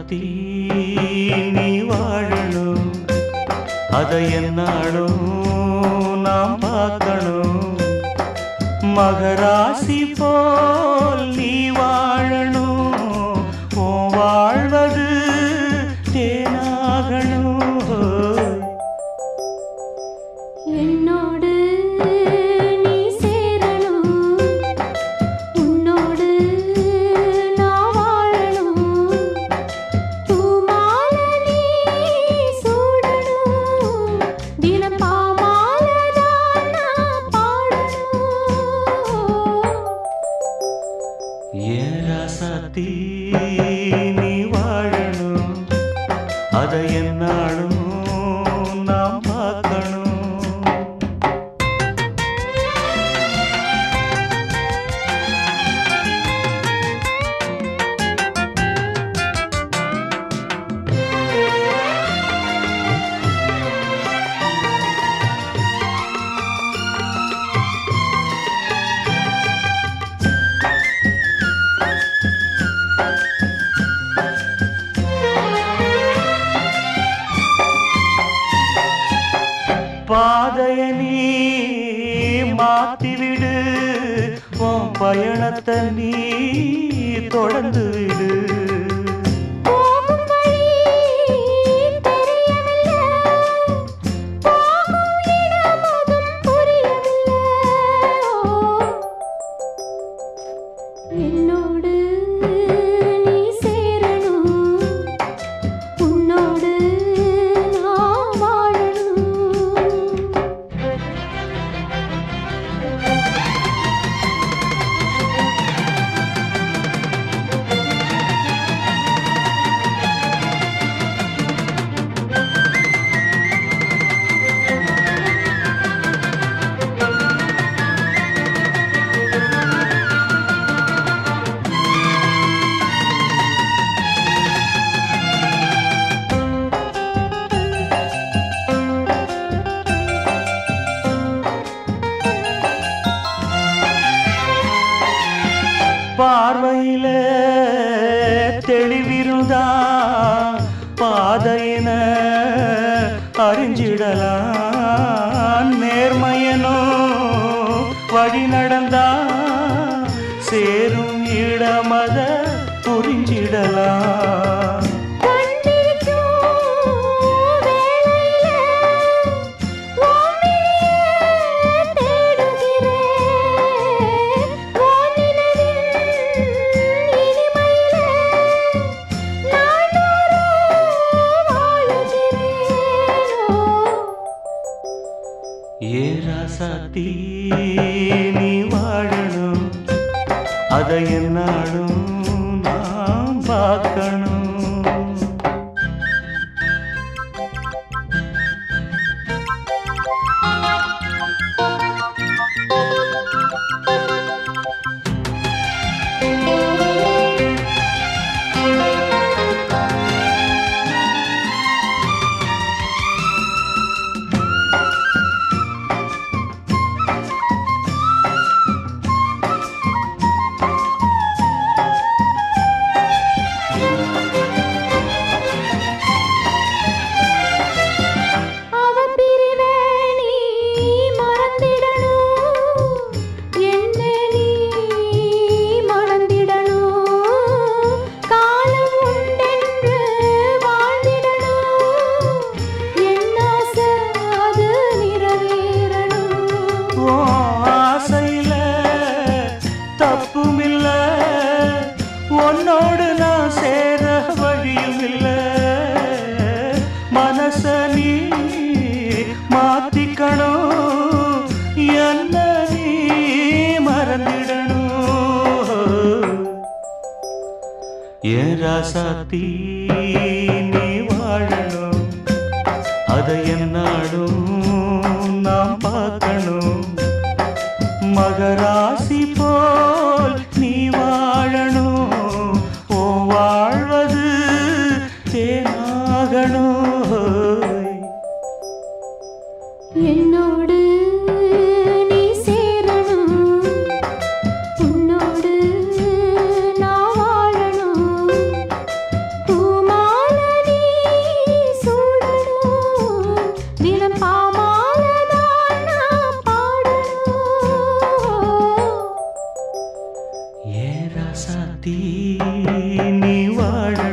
ராசாத்தி நீ வாழணும் அதை என்னாலும் நாம் பார்க்கணும் மகராசி போல் நீ வாழணும் உன் வாழ்வது தேனாகணும் என்னோடு நீ சேரணும் உன்னோடு நான் வாழணும் பூமாலை நீ சூடணும் தினம் பாமாலை தான் நான் பாடணும் ஏன் ராசாத்தி நீ வாழணும் அதை என்னாலும் நாம் பார்க்கணும் பாதைய நீ மாத்திவிடு உன் பயணத்தை நீ தொடர்ந்து விடு போகும் வழி தெரியவில்லை போகும் இடம் அதும் புரியவில்லை என்னோடு நீ சேரணும் உன்னோடு நான் வாழணும் பார்வையில தெளிவிருந்தா பாதையின அறிஞ்சிடலாம் நேர்மையனோ வழி நடந்தா சேரும் இடமத புரிஞ்சிடலாம் கண்டிக்கும் வேளையில உன்னையே தேடுகிறேன் உன் நினைவின் இனிமையில நாள்தோறும் வாழுகிறேன் ஏ ராசாத்தி நீ வாழணும் அதை என்னாலும் நாம் பார்க்கணும் அவ பிரிவே நீ மறந்திடணும் என்ன நீ மறந்திடணும் காலம் உண்டென்று வாழ்ந்திடணும் என்ன ஆசை அது நிறைவேறணும் ஓ ஆசையில தப்புமில்ல உன்னோடு நான் சேர வழியும் இல்ல மனச நீ மாத்திக்கணும் என்ன நீ மறந்திடணும் ஏன் ராசாத்தி நீ வாழணும் அதை என்னாலும் நாம் பார்க்கணும் மகராசி போல் நீ வாழணும் ஓ வாழ்வது தேனாகணும் என்னோடு நீ சேரணும் உன்னோடு நான் வாழணும் பூமா ஏ ராசாத்தி நீ வாழணும்